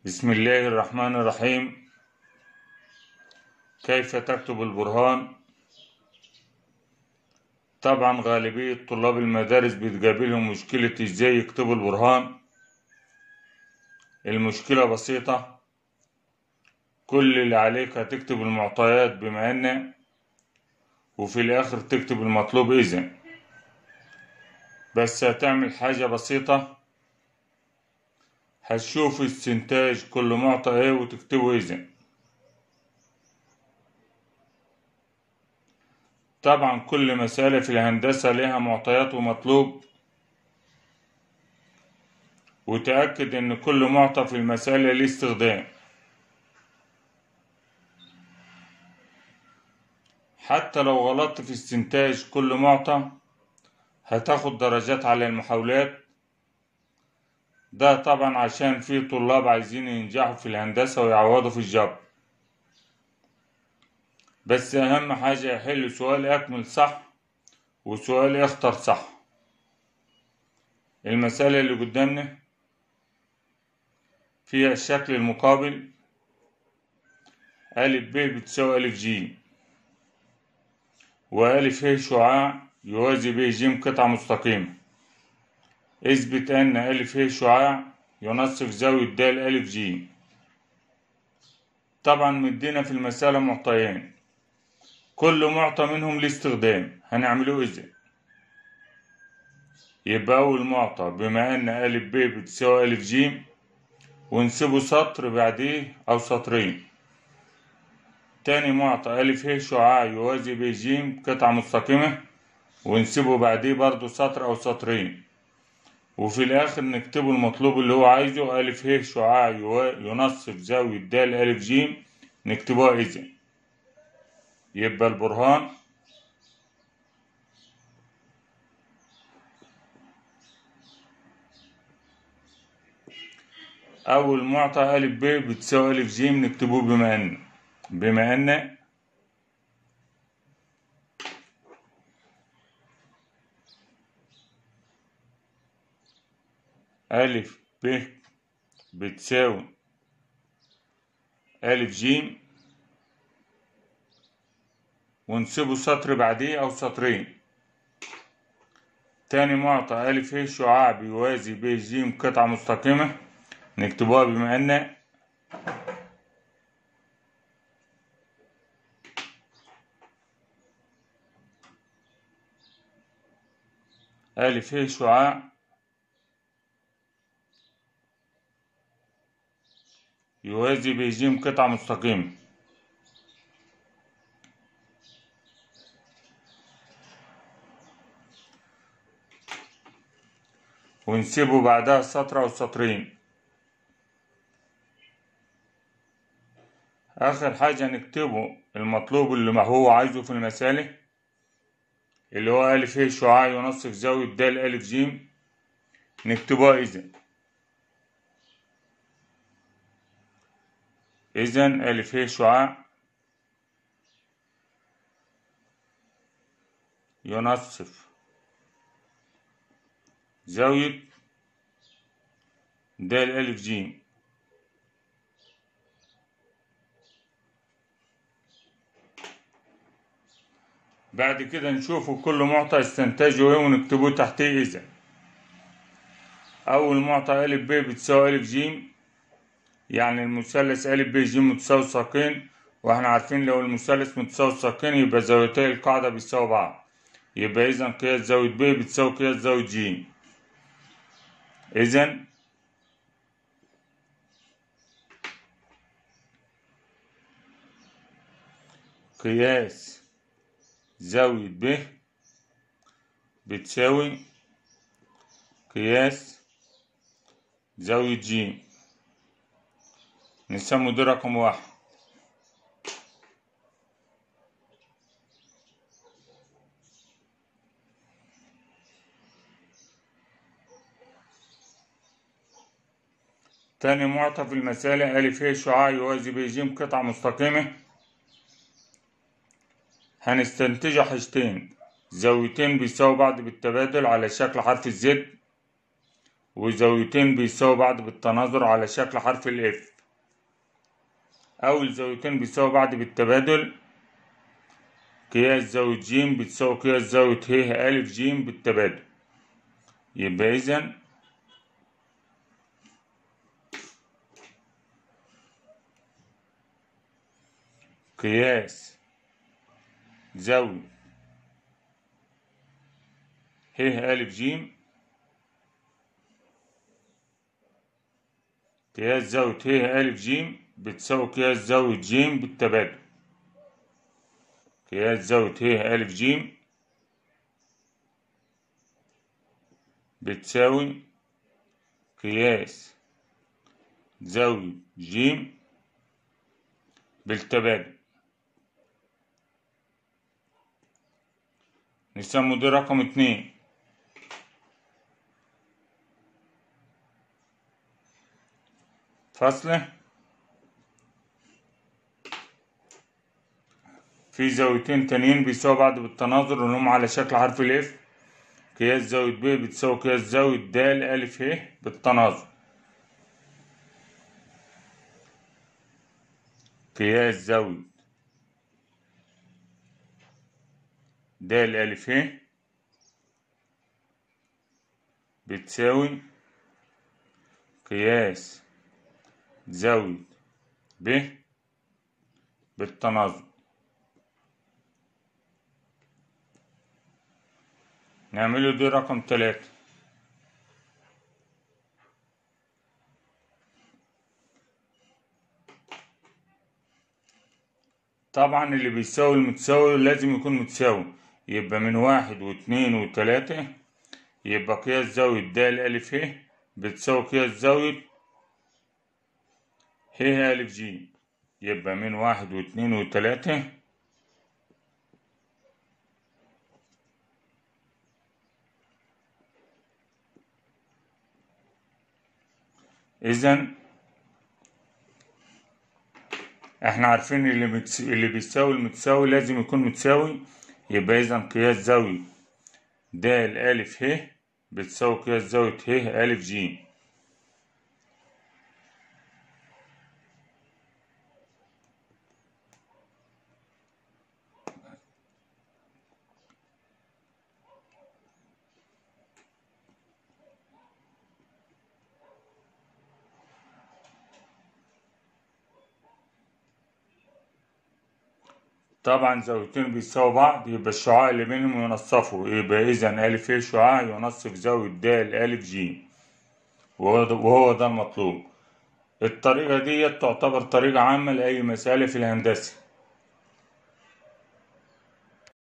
بسم الله الرحمن الرحيم كيف تكتب البرهان طبعا غالبية طلاب المدارس بتقابلهم مشكلة ازاي يكتبوا البرهان المشكلة بسيطة كل اللي عليك هتكتب المعطيات بما ان وفي الاخر تكتب المطلوب اذن بس هتعمل حاجة بسيطة هتشوف استنتاج كل معطى ايه وتكتبه اذن طبعا كل مسألة في الهندسة لها معطيات ومطلوب وتأكد ان كل معطى في المسألة ليه استخدام حتى لو غلطت في استنتاج كل معطى هتاخد درجات على المحاولات ده طبعا عشان في طلاب عايزين ينجحوا في الهندسة ويعوضوا في الجبر بس أهم حاجة يحل سؤال أكمل صح وسؤال اختر صح المسألة اللي قدامنا فيها الشكل المقابل ألف ب بتساوي ألف ج وألف ه شعاع يوازي ب ج قطعة مستقيمة اثبت أن ألف ه شعاع ينصف زاوية د ألف ج طبعا مدينا في المسألة معطيين كل معطى منهم ليه استخدام هنعمله ازاي يبقى أول معطى بما أن ألف ب بتساوي ألف ج ونسيبه سطر بعديه أو سطرين تاني معطى ألف ه شعاع يوازي ب ج قطعة مستقيمة ونسيبه بعديه برضو سطر أو سطرين وفي الآخر نكتبه المطلوب اللي هو عايزه ألف ه شعاع ينصف زاوية د ألف ج نكتبوها إذن يبقى البرهان أول معطى ألف ب بتساوي ألف ج نكتبوه بما أن بما أن ألف ب بتساوي ألف ج ونسيبه سطر بعديه أو سطرين تاني معطى ألف ه شعاع بيوازي ب ج قطعة مستقيمة نكتبوها بما أن ألف ه شعاع يوازي ب ج قطعة مستقيمة ونسيبه بعدها سطر أو سطرين آخر حاجة نكتبه المطلوب اللي ما هو عايزه في المسألة اللي هو ألف ه شعاع ينصف زاوية د ألف ج نكتبها إذن إذن ألف ه شعاع ينصف زاوية د ألف ج بعد كده نشوفوا كل معطى استنتاجه ايه ونكتبوه تحتيه إذا أول معطى ألف ب بتساوي ألف ج يعني المثلث ألف ب ج متساوي ساقين واحنا عارفين لو المثلث متساوي ساقين يبقى زاويتي القاعدة بيساوي بعض يبقى إذا قياس زاوية ب بتساوي قياس زاوية ج إذا قياس زاوية ب بتساوي قياس زاوية ج نسمو ده رقم واحد تاني معطى في المسألة ألف ه شعاع يوازي ب ج قطعة مستقيمة هنستنتج حاجتين زاويتين بيساوي بعض بالتبادل على شكل حرف الزد وزاويتين بيساوي بعض بالتناظر على شكل حرف الاف أو الزاويتين بيساوي بعض بالتبادل قياس زاوية ج بتساوي قياس زاوية ه ألف ج بالتبادل يبقى إذا قياس زاوية ه ألف ج قياس زاوية ه ألف ج بتساوي قياس زاوية ج بالتبادل قياس زاوية ه ألف ج بتساوي قياس زاوية ج بالتبادل نسمو ده رقم اتنين فاصلة في زاويتين تانيين بيساوي بعض بالتناظر ونهم على شكل حرف الاف قياس زاوية ب بتساوي قياس زاوية د ألف ه بالتناظر قياس زاوية د ألف ه بتساوي قياس زاوية ب بالتناظر نعمله دي رقم تلاتة طبعا اللي بيساوي المتساوي لازم يكون متساوي يبقى من واحد واتنين وتلاتة يبقى قياس زاوية د ألف ه بتساوي قياس زاوية ه ألف ج يبقى من واحد واتنين وتلاتة إذا احنا عارفين اللي متس... اللي بيساوي المتساوي لازم يكون متساوي يبقى إذا قياس زاوية د ألف ه بتساوي قياس زاوية ه ألف ج طبعا زاويتين بيساوي بعض يبقى الشعاع اللي بينهم ينصفوا يبقى إذا ألف ه شعاع ينصف زاوية د ألف ج وهو ده, وهو ده المطلوب الطريقة دي تعتبر طريقة عامة لأي مسألة في الهندسة